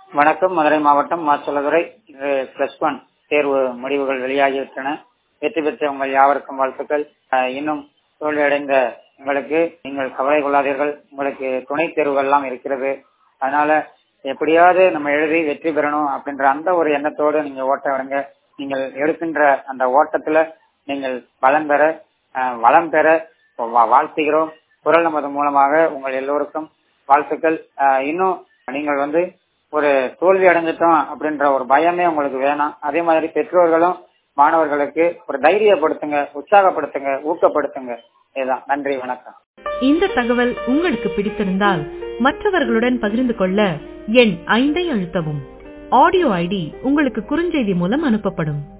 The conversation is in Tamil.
வணக்கம் மதுரை மாவட்டம் மாச்சலதுறை இது பிளஸ் ஒன் தேர்வு முடிவுகள் வெளியாகிவிட்டன வெற்றி பெற்ற உங்கள் யாவருக்கும் வாழ்த்துக்கள் அஹ், இன்னும் தோல்வியடைந்த உங்களுக்கு நீங்கள் கவலை கொள்ளாதீர்கள் உங்களுக்கு துணை தேர்வுகள் எல்லாம் இருக்கிறது அதனால எப்படியாவது நம்ம எழுதி வெற்றி பெறணும் அப்படின்ற அந்த ஒரு எண்ணத்தோடு நீங்க ஓட்ட விடுங்க நீங்கள் எடுக்கின்ற அந்த ஓட்டத்துல நீங்கள் பலன் பெற அஹ், வளம் பெற வா- வாழ்த்துகிறோம் குரல் நமது மூலமாக உங்கள் எல்லோருக்கும் வாழ்த்துக்கள் அஹ், இன்னும் நீங்கள் வந்து ஒரு தோல்வி அடைஞ்சிட்டோம் அப்படின்ற ஒரு பயமே உங்களுக்கு வேணாம் அதே மாதிரி பெற்றோர்களும் மாணவர்களுக்கு ஒரு தைரியப்படுத்துங்க உற்சாகப்படுத்துங்க ஊக்கப்படுத்துங்க இதுதான் நன்றி வணக்கம் இந்த தகவல் உங்களுக்கு பிடித்திருந்தால் மற்றவர்களுடன் பகிர்ந்து கொள்ள எண் ஐந்தை அழுத்தவும் ஆடியோ ஐடி உங்களுக்கு குறுஞ்செய்தி மூலம் அனுப்பப்படும்